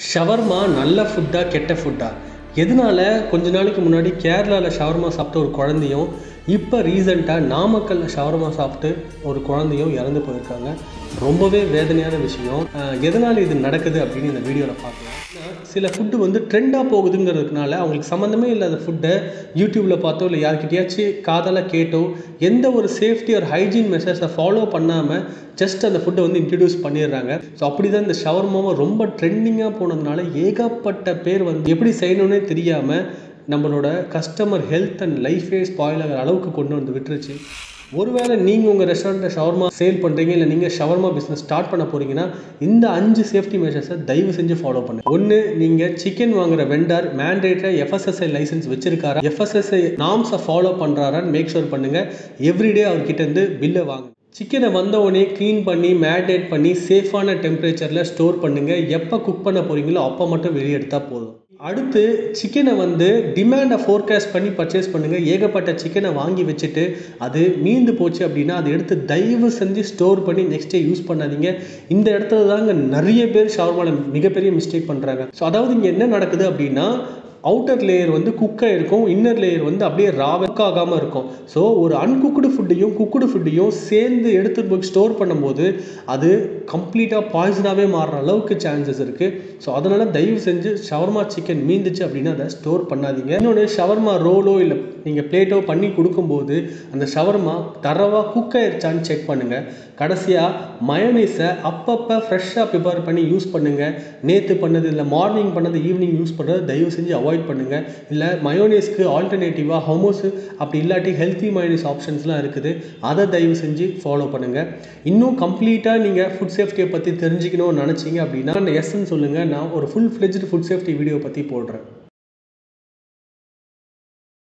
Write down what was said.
shawarma நல்ல ஃபுட்டா கெட்ட ஃபுட்டா எதனால கொஞ்ச நாளைக்கு முன்னாடி கேரளாவில் ஷவர்மா சாப்பிட்ட ஒரு குழந்தையும் இப்போ ரீசெண்டாக நாமக்கல்ல ஷவர்மா சாப்பிட்டு ஒரு குழந்தையும் இறந்து போயிருக்காங்க ரொம்பவே வேதனையான விஷயம் அஹ் எதனால இது நடக்குது அப்படின்னு இந்த வீடியோவில் பார்க்கலாம் ஏன்னா, சில ஃபுட்டு வந்து ட்ரெண்டாக போகுதுங்கிறதுனால அவங்களுக்கு சம்மந்தமே இல்லாத ஃபுட்டை யூடியூப்பில் பார்த்தோ இல்லை யார்கிட்டயாச்சும் காதால் கேட்டோ எந்த ஒரு சேஃப்டி ஒரு ஹைஜீன் மெஷர்ஸை ஃபாலோ பண்ணாமல் ஜஸ்ட் அந்த ஃபுட்டை வந்து இன்ட்ரடியூஸ் பண்ணிடுறாங்க ஸோ அப்படி தான் இந்த ஷவர்மாவை ரொம்ப ட்ரெண்டிங்காக போனதுனால ஏகப்பட்ட பேர் வந்து எப்படி செய்யணும்னே தெரியாமல் நம்மளோட கஸ்டமர் ஹெல்த் அண்ட் லைஃபே ஸ்பாயில் ஆகிற அளவுக்கு கொண்டு வந்து விட்டுருச்சு ஒருவேளை நீங்கள் உங்கள் ரெஸ்டாரண்ட்டில் ஷவர்மா சேல் பண்ணுறீங்க இல்லை நீங்கள் ஷவர்மா பிஸ்னஸ் ஸ்டார்ட் பண்ண போகிறீங்கன்னா இந்த அஞ்சு சேஃப்டி மெஷர்ஸை தயவு செஞ்சு ஃபாலோ பண்ணுங்க ஒன்று நீங்கள் சிக்கன் வாங்குற வெண்டார் மேண்டேட்டரி எஃப்எஸ்எஸ்ஐ லைசன்ஸ் வச்சிருக்காரா எஃப்எஸ்எஸ்ஐ நாம்ஸை ஃபாலோ பண்ணுறாரான்னு மேக் ஷூர் பண்ணுங்கள் எவ்ரிடே அவர்கிட்ட இருந்து பில்லை வாங்க சிக்கனை வந்த உடனே க்ளீன் பண்ணி மேரினேட் பண்ணி சேஃபான டெம்பரேச்சரில் ஸ்டோர் பண்ணுங்கள் எப்போ குக் பண்ண போகிறீங்களோ அப்போ மட்டும் வெளியே எடுத்தால் போதும் அடுத்து சிக்கனை வந்து டிமாண்டை ஃபோர்காஸ்ட் பண்ணி பர்ச்சேஸ் பண்ணுங்கள் ஏகப்பட்ட சிக்கனை வாங்கி வச்சுட்டு அது மீந்து போச்சு அப்படின்னா அதை எடுத்து தயவு செஞ்சு ஸ்டோர் பண்ணி நெக்ஸ்ட் டே யூஸ் பண்ணாதீங்க இந்த இடத்துல தாங்க நிறைய பேர் ஷவர்மாவில் மிகப்பெரிய மிஸ்டேக் பண்ணுறாங்க ஸோ அதாவது இங்கே என்ன நடக்குது அப்படின்னா அவுட்டர் லேயர் வந்து குக்காக இருக்கும் இன்னர் லேயர் வந்து அப்படியே ராவ குக் ஆகாமல் இருக்கும் ஸோ ஒரு அன்குக்குடு ஃபுட்டையும் குக்குடு ஃபுட்டையும் சேர்ந்து எடுத்துட்டு போய் ஸ்டோர் பண்ணும்போது அது கம்ப்ளீட்டாக பாய்சனாகவே மாறுற அளவுக்கு சான்சஸ் இருக்குது ஸோ அதனால் தயவு செஞ்சு ஷவர்மா சிக்கன் மீந்துச்சு அப்படின்னா அதை ஸ்டோர் பண்ணாதீங்க இன்னொன்று ஷவர்மா ரோலோ இல்லை நீங்கள் பிளேட்டோ பண்ணி கொடுக்கும்போது அந்த ஷவர்மா தரவாக குக் ஆயிருச்சான்னு செக் பண்ணுங்கள் கடைசியாக மயோனைஸை அப்பப்போ ஃப்ரெஷ்ஷாக ப்ரிப்பேர் பண்ணி யூஸ் பண்ணுங்கள் நேற்று பண்ணது இல்லை மார்னிங் பண்ணது ஈவினிங் யூஸ் பண்ணுறது தயவு செஞ்சு அவாய்ட் பண்ணுங்கள் இல்லை மயோனைஸ்க்கு ஆல்டர்னேட்டிவாக ஹோமோஸ் அப்படி இல்லாட்டி ஹெல்த்தி மயோனைஸ் ஆப்ஷன்ஸ்லாம் இருக்குது அதை தயவு செஞ்சு ஃபாலோ பண்ணுங்கள் இன்னும் கம்ப்ளீட்டாக நீங்கள் ஃபுட் சேஃப்டியை பற்றி தெரிஞ்சுக்கணும்னு நினச்சிங்க அப்படின்னா அந்த எஸ்ன்னு சொல்லுங்கள் நான் ஒரு full fledged food safety video பற்றி போடுறேன்